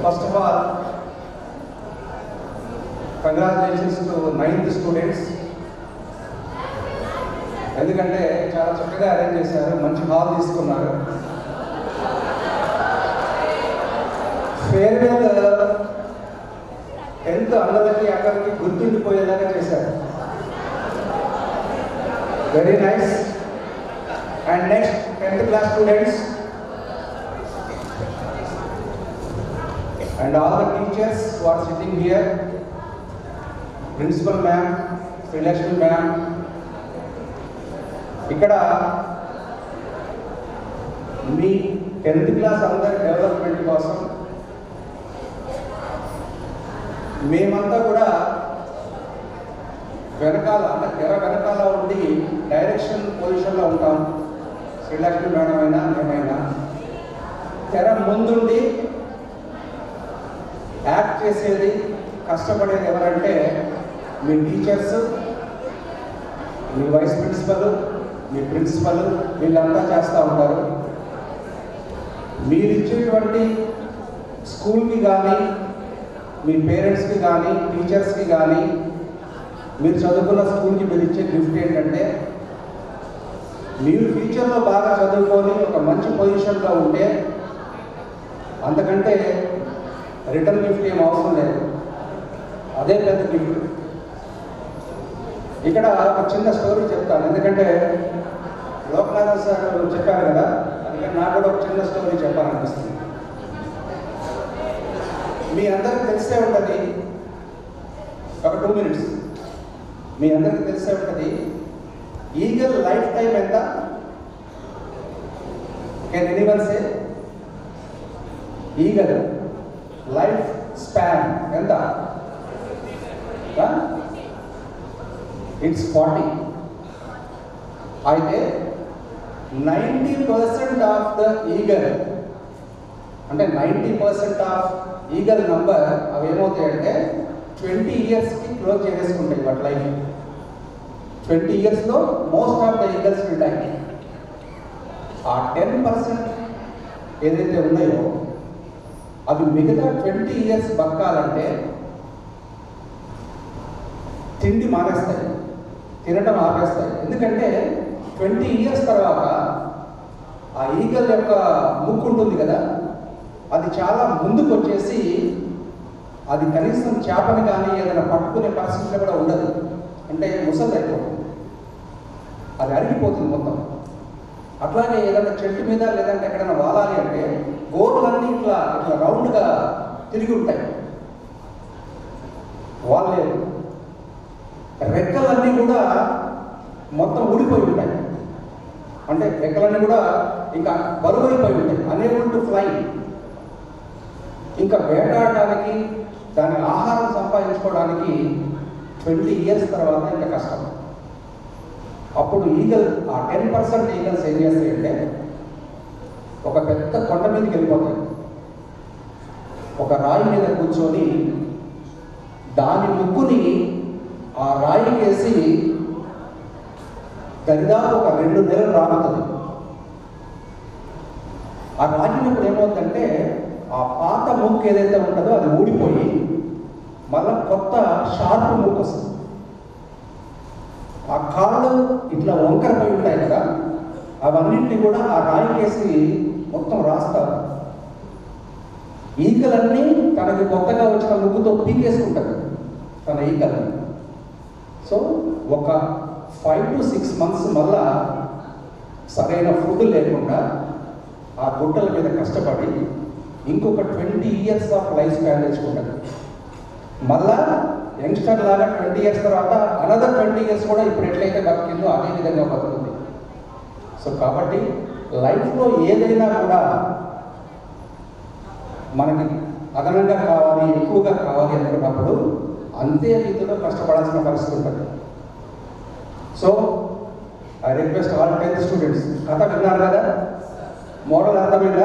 First of all congratulations to ninth students ఎందుకంటే చాలా చక్కగా అరేంజ్ చేశారు మంచి హాల్ తీసుకున్నారు ఫేర్వెల్ టెన్త్ అన్నలకి అక్కడికి గుర్తుండిపోయేలాగా చేశారు very nice and next tenth class students and all the teachers who are sitting here, principal ma'am, Srilakshmi ma'am, ఇక్కడ మీ టెన్త్ క్లాస్ అందరి డెవలప్మెంట్ కోసం మేమంతా కూడా వెనకాల అంటే తెర వెనకాల ఉండి డైరెక్షన్ పొజిషన్లో ఉంటాం శ్రీలక్ష్మి మేడం అయినా మేమైనా తెర ముందుండి యాక్ట్ చేసేది కష్టపడేది ఎవరంటే మీ టీచర్స్ మీ వైస్ ప్రిన్సిపల్ మీ ప్రిన్సిపల్ వీళ్ళంతా చేస్తూ ఉంటారు మీరు ఇచ్చేటువంటి స్కూల్కి కానీ మీ పేరెంట్స్కి కానీ టీచర్స్కి కానీ మీరు చదువుకున్న స్కూల్కి మీరు ఇచ్చే గిఫ్ట్ ఏంటంటే మీరు ఫ్యూచర్లో బాగా చదువుకొని ఒక మంచి పొజిషన్లో ఉంటే అంతకంటే రిటర్న్ గిఫ్ట్ ఏం అవసరం లేదు అదే పెద్ద గిఫ్ట్ ఇక్కడ ఒక చిన్న స్టోరీ చెప్తాను ఎందుకంటే లోకనాథ సార్ చెప్పారు కదా అందుకని నాకు కూడా ఒక చిన్న స్టోరీ చెప్పాలనిపిస్తుంది మీ అందరికి తెలిసే ఉంటుంది ఒక టూ మినిట్స్ మీ అందరికి తెలిసే ఉంటుంది ఈగల్ లైఫ్ టైం ఎంత can anyone say eagle life span ఎంత ఇట్స్ ఫార్టీ అయితే ninety percent of the eagle అంటే ninety percent of eagle number అవి ఏమవుతాయంటే ట్వంటీ ఇయర్స్కి క్లోజ్ చేసేసుకుంటాయి వాటి లైఫ్ ట్వంటీ ఇయర్స్లో most of the eagles will die ఆ టెన్ పర్సెంట్ ఏదైతే ఉన్నాయో అవి మిగతా ట్వంటీ ఇయర్స్ బతకాలంటే తిండి మానేస్తాయి తినటం ఆపేస్తాయి ఎందుకంటే ట్వంటీ ఇయర్స్ తర్వాత ఆ ఈగల్ యొక్క ముక్కు ఉంటుంది కదా అది చాలా ముందుకు వచ్చేసి అది కనీసం చేపని కానీ ఏదైనా పట్టుకునే పరిస్థితిలో కూడా ఉండదు అంటే ముసలి అయిపోతుంది అది అరిగిపోతుంది మొత్తం అట్లాగే ఏదైనా చెట్టు మీద లేదంటే ఎక్కడైనా వాలాలి అంటే గోర్లన్నీ ఇట్లా ఇట్లా రౌండ్గా తిరిగి ఉంటాయి వాళ్ళేరు రెక్కలన్నీ కూడా మొత్తం ఊడిపోయి ఉంటాయి అంటే రెక్కలన్నీ కూడా ఇంకా బరువైపోయి ఉంటాయి అనేబుల్ టు ఫ్లై ఇంకా వేటాడటానికి దాని ఆహారం సంపాదించుకోవడానికి ట్వంటీ ఇయర్స్ తర్వాత ఇంకా కష్టం అప్పుడు ఈగల్ ఆ టెన్ పర్సెంట్ ఈగల్స్ ఏం చేస్తాయంటే ఒక పెద్ద కొండ మీదకి వెళ్ళిపోతాయి ఒక రాయి మీద కూర్చొని దాని ముగ్గుని ఆ రాయి వేసి దరిదాపు ఒక రెండు నెలలు రాగుతుంది ఆ రాగినప్పుడు ఏమవుతుందంటే ఆ పాత ముక్కు ఏదైతే ఉంటుందో అది ఊడిపోయి మళ్ళా కొత్త షార్ప్ ముక్కు వస్తుంది ఆ కాళ్ళు ఇట్లా వంకరపోయి ఉంటాయి కదా అవన్నింటినీ కూడా ఆ రాయికేసి మొత్తం రాస్తారు ఈకలన్నీ తనకి కొత్తగా వచ్చిన ముగ్గుతో పీకేసుకుంటారు తన ఈకల్ని సో ఒక ఫైవ్ టు సిక్స్ మంత్స్ మళ్ళా సరైన ఫుడ్ లేకుండా ఆ గుట్టల మీద కష్టపడి ఇంకొక twenty years of life span తెచ్చుకుంటారు మళ్ళా యంగ్స్టర్ లాగా ట్వంటీ ఇయర్స్ తర్వాత అనదర్ ట్వంటీ ఇయర్స్ కూడా ఇప్పుడు ఎట్లయితే బతికిందో అదే విధంగా బతుకుతుంది సో కాబట్టి లైఫ్లో ఏదైనా కూడా మనకి అదనంగా కావాలి ఎక్కువగా కావాలి అనుకున్నప్పుడు అంతే రీతిలో కష్టపడాల్సిన పరిస్థితి ఉంటుంది so I request all tenth students కథ విన్నారు కదా మోడల్ అర్థమైందా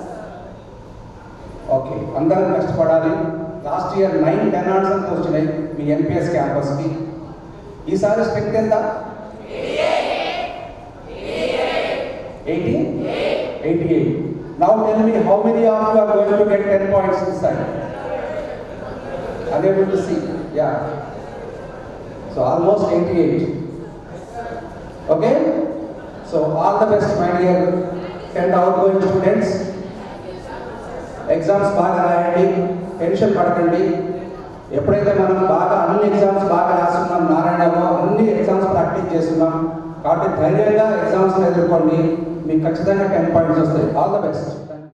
ఓకే అందరం కష్టపడాలి last year nine ten answers వచ్చినాయి మీ ఎన్పిఎస్ క్యాంపస్కి ఈసారి స్ట్రెంత్ ఎంత eighty eighty eight Now tell me how many of you are going to get 10 points this time? Unable to see. Yeah. So almost 88. Okay? So all the best, my dear 10th outgoing students. Exams బాగా రాయండి tension పడకండి ఎప్పుడైతే మనం బాగా అన్ని exams బాగా రాస్తున్నాం నారాయణలో అన్ని ఎగ్జామ్స్ ప్రాక్టీస్ చేస్తున్నాం కాబట్టి ధైర్యంగా ఎగ్జామ్స్ ఎదుర్కోండి మీకు ఖచ్చితంగా టెన్ పాయింట్స్ వస్తాయి ఆల్ ద బెస్ట్